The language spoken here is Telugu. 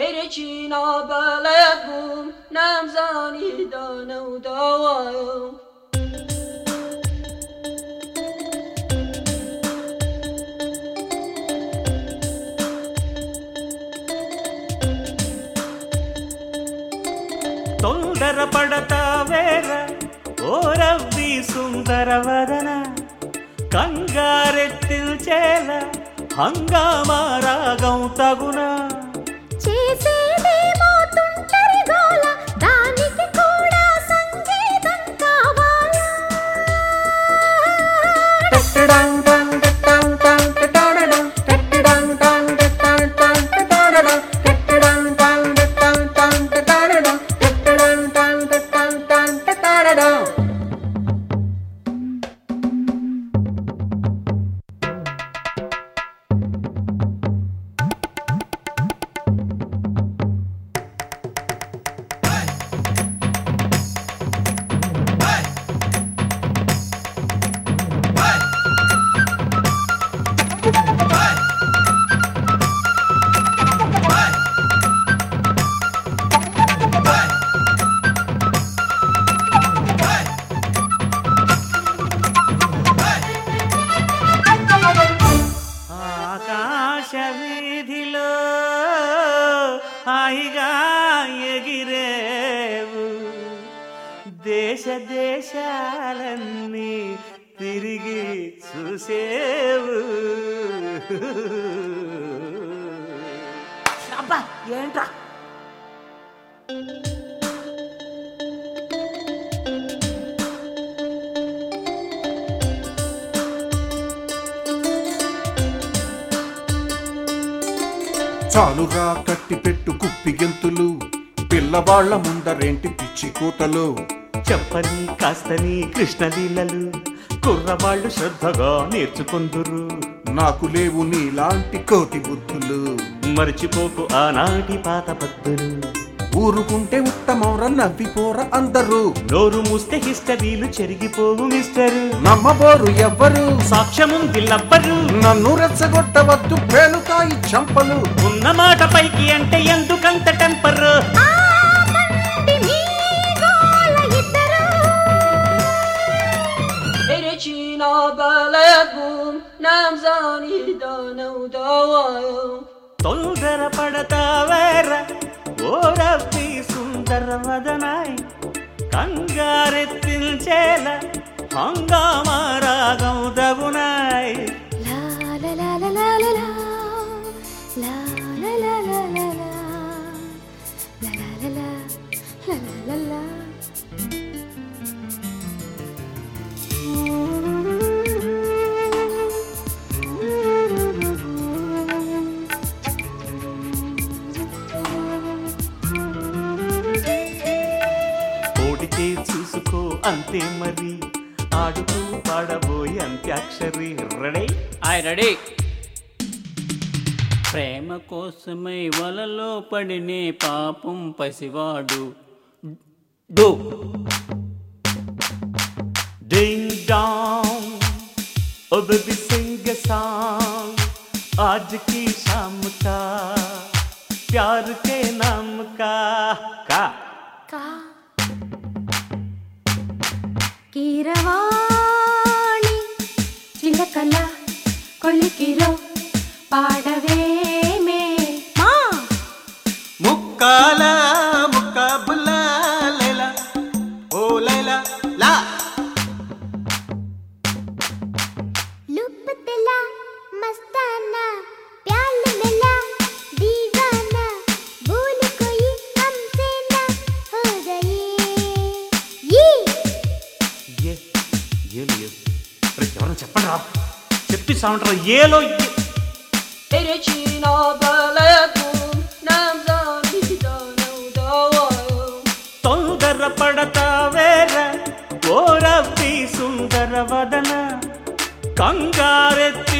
Regina بلدم نمزانی دانه و دوایم తొందర పడతావేర ఓ రవ్వి సుందర వదన కంగారెత్తిల్చేల హంగామా రాగం తగునా చేసేదేమో తుంటరి గోల దానికి కూడా సంగీతం కావాలా ఆకాశ వీధిలో హాయిగా ఎగిరేవు దేశ దేశాలన్నీ తిరిగి చూసేవు అబ్బా ఏంట్రా చాలుగా కట్టి పెట్టు కుప్పి గెంతులు పిల్లవాళ్ల ముందరేంటి పిచ్చి కూతలు చెప్పని కాస్తని కృష్ణలీలలు కుర్రవాళ్ళు శ్రద్ధగా నేర్చుకుందురు నాకు లేవు నీలాంటి కోటి బుద్ధులు మర్చిపోకు ఆనాటి పాత పద్ధులు ఊరుకుంటే ఉత్తమౌర నవ్విపోర అందరూ నోరు మూస్తే హిస్టరీలు చెరిగిపోవు మిస్టరు నమ్మబోరు ఎవ్వరు సాక్ష్యముంది లబ్బరు నన్ను రెచ్చగొట్టవద్దు పేలుతాయి చంపలు ఉన్న మాట పైకి అంటే ఎందుకంత టెంపర్ ఆ మంది మీ గోల ఇద్దరు Regina بلدم نمزانی دانه و دوایم తొందర పడతావేర ఓ రవ్వి సుందర వదనాయ్ కంగారెత్తించేల హంగామా రాగం దగునాయ్ లా లా లా లా లా లా లా. లా లా లా లా లా లా. లా లా లా లా. లా లా లా లా. ఓడితే చూసుకో అంతే మరి ఆడుతూ పాడబోయి అంత్యాక్షరి రెడీ ఆయ్ రెడీ ప్రేమ కోసమై వలలో పడినే పాపం పసివాడు డో Ding dong, oh baby sing a song. आज की शाम का प्यार के नाम का का కా కీరవాణి చిలకల కొలికిలో పాడవేమే మా ముక్కాల ముక్కాబుల లైలా ఓ లైలా లా लुप दिला मस्ताना प्याल मिला दीवाना भूल कोई हमसे ना हो गए ये ఏ ఏలు ఏ రే ఎవరైనా చెప్పండి రా చెప్పిస్తా ఉంటారా ఏలో ఏ- Regina بلدم نمزانی دانه و دوایم తొందర పడతావేర ఓ రవ్వి సుందర వదన కంగారెత్తి